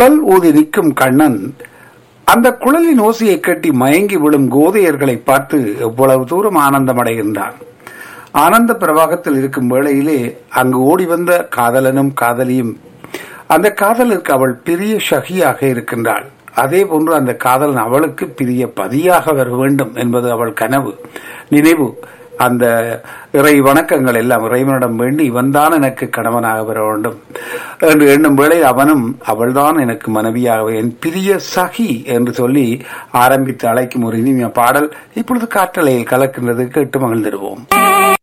குழல் ஊதி நிற்கும் கண்ணன் அந்த குழலின் ஓசையை கட்டி மயங்கி விழும் கோதையர்களை பார்த்து எவ்வளவு தூரம் ஆனந்தம் அடைகின்றான் ஆனந்த பிரவாகத்தில் இருக்கும் வேளையிலே அங்கு ஓடி வந்த காதலனும் காதலியும் அந்த காதலுக்கு அவள் பிரிய ஷகியாக இருக்கின்றாள் அதே போன்று அந்த காதலன் அவளுக்கு பிரிய பதியாக வர வேண்டும் என்பது அவள் கனவு நினைவு அந்த இறை வணக்கங்கள் எல்லாம் இறைவனிடம் வேண்டி இவன்தான் எனக்கு கணவனாக வர வேண்டும் என்று எண்ணும் வேளை அவனும் அவள்தான் எனக்கு மனைவியாக என் பிரிய சகி என்று சொல்லி ஆரம்பித்து அழைக்கும் ஒரு இனிமைய பாடல் இப்பொழுது காற்றலையில் கலக்கின்றது கேட்டு மகிழ்ந்திடுவோம்